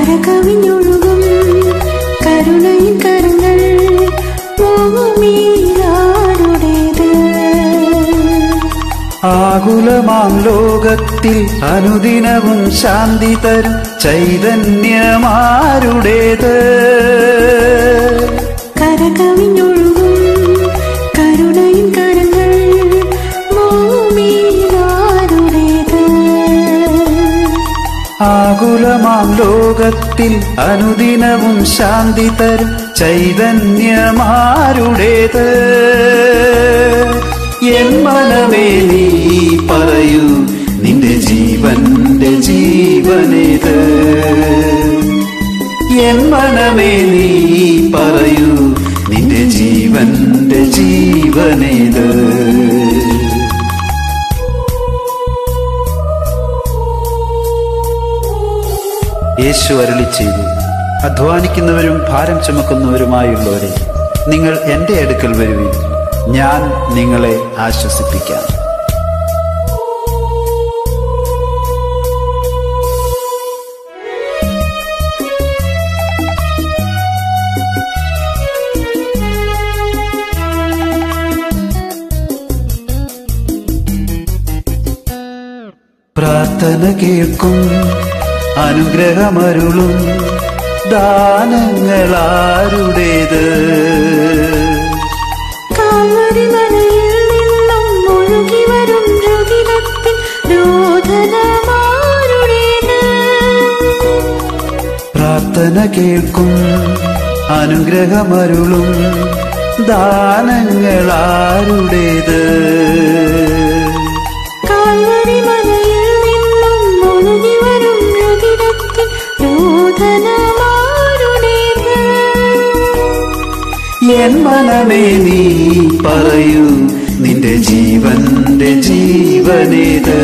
കരകവിഞ്ഞൊഴുകും കരുണയിൻ കരങ്ങൾ ഭൂമിയിലാരുടേത് ആകുലമാം ലോകത്തിൽ അനുദിനവും ശാന്തി തരും ചൈതന്യമാരുടേത് കരകവിഞ്ഞൊഴുകും കരുണയിൻ കരങ്ങൾ ഭൂമിയിലാരുടേത് ആകുലമാം ലോകത്തിൽ അനുദിനവും ശാന്തി തരും ചൈതന്യമാരുടേത് എൻ മനമേ നീ പറയൂ നിന്റെ ജീവന്റെ ജീവനേത് എൻ മനമേ നീ പറയൂ നിന്റെ ജീവന്റെ ജീവനേത് യേശു അരുളി ചെയ്തു അധ്വാനിക്കുന്നവരും ഭാരം ചുമക്കുന്നവരുമായുള്ളവരെ നിങ്ങൾ എൻ്റെ അടുക്കൽ വരുവിൻ ഞാൻ നിങ്ങളെ ആശ്വസിപ്പിക്കാം പ്രാർത്ഥന കേൾക്കും അനുഗ്രഹമരുളും ദാനങ്ങളാരുടേത് കാൽവരി മലയിൽ നിന്നും ഒഴുകി വരും രുതിരത്തിൻ രോദനമാരുടേത് പ്രാർത്ഥന കേൾക്കും അനുഗ്രഹമരുളും ദാനങ്ങളാരുടേത് കാൽവരി മലയിൽ നിന്നും ഒഴുകി വരും രുതിരത്തിൻ രോദനമാരുടേത് എൻ മനമേ നീ പറയൂ നിന്റെ ജീവന്റെ ജീവനേത്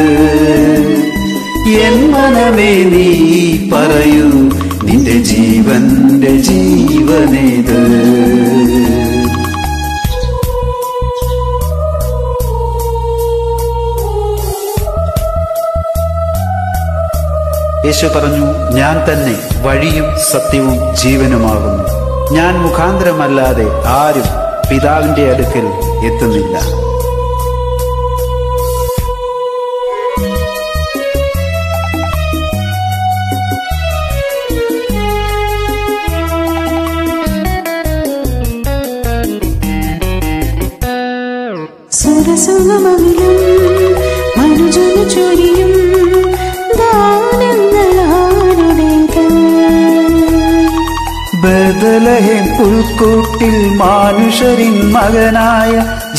എൻ മനമേ നീ പറയൂ നിന്റെ ജീവന്റെ ജീവനേത് യേശു പറഞ്ഞു ഞാൻ തന്നെ വഴിയും സത്യവും ജീവനുമാകുന്നു ഞാൻ മുഖാന്തരമല്ലാതെ ആരും പിതാവിന്റെ അടുക്കൽ എത്തുന്നില്ല സുരസുഖമകിലും മനുജന ചൊരിയും ദാനങ്ങളാരുടേത് ബദലഹേം പുൽക്കൂട്ടിൽ മാനുഷരിൻ മകനായ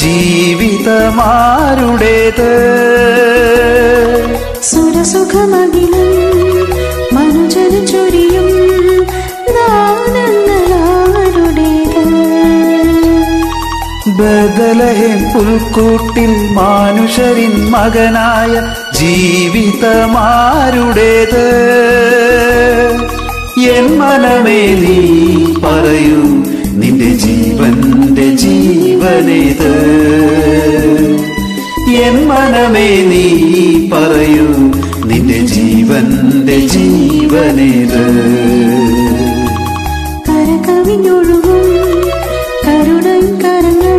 ജീവിതമാരുടേത് സുരസുഖമകിലും മനുജന ചൊരിയും ദാനങ്ങളാരുടേത് ബദലഹേം പുൽക്കൂട്ടിൽ മാനുഷരിൻ മകനായ ജീവിതമാരുടേത് എൻ മനമേ നീ പറയൂ നിന്റെ ജീവന്റെ ജീവനേത് എൻ മനമേ നീ പറയൂ നിന്റെ ജീവന്റെ ജീവനേത് കരകവിഞ്ഞൊഴുകും കരുണൻ കരങ്ങൾ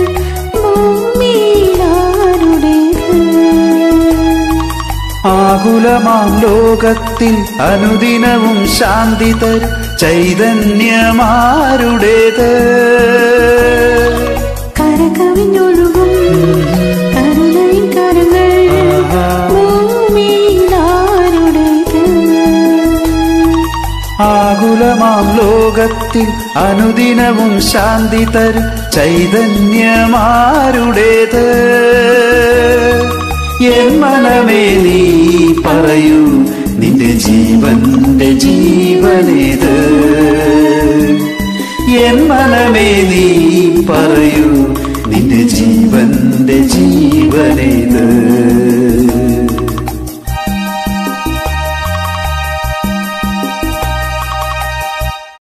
ഭൂമിയിലാരുടേത് ആകുലമാം ലോകത്തിൽ അനുദിനവും ശാന്തി തരും ചൈതന്യമാരുടേത് കരകവിഞ്ഞൊഴുകും കരുണൻ കരങ്ങൾ ഭൂമിയിലാരുടേത് ആകുലമാം ലോകത്തിൽ അനുദിനവും ശാന്തി തരും ചൈതന്യമാരുടേത് എൻ മനമേ നീ പറയൂ നിന്റെ ജീവന്റെ ജീവനേത് എൻ മനമേ നീ പറയൂ നിന്റെ ജീവന്റെ ജീവനേത്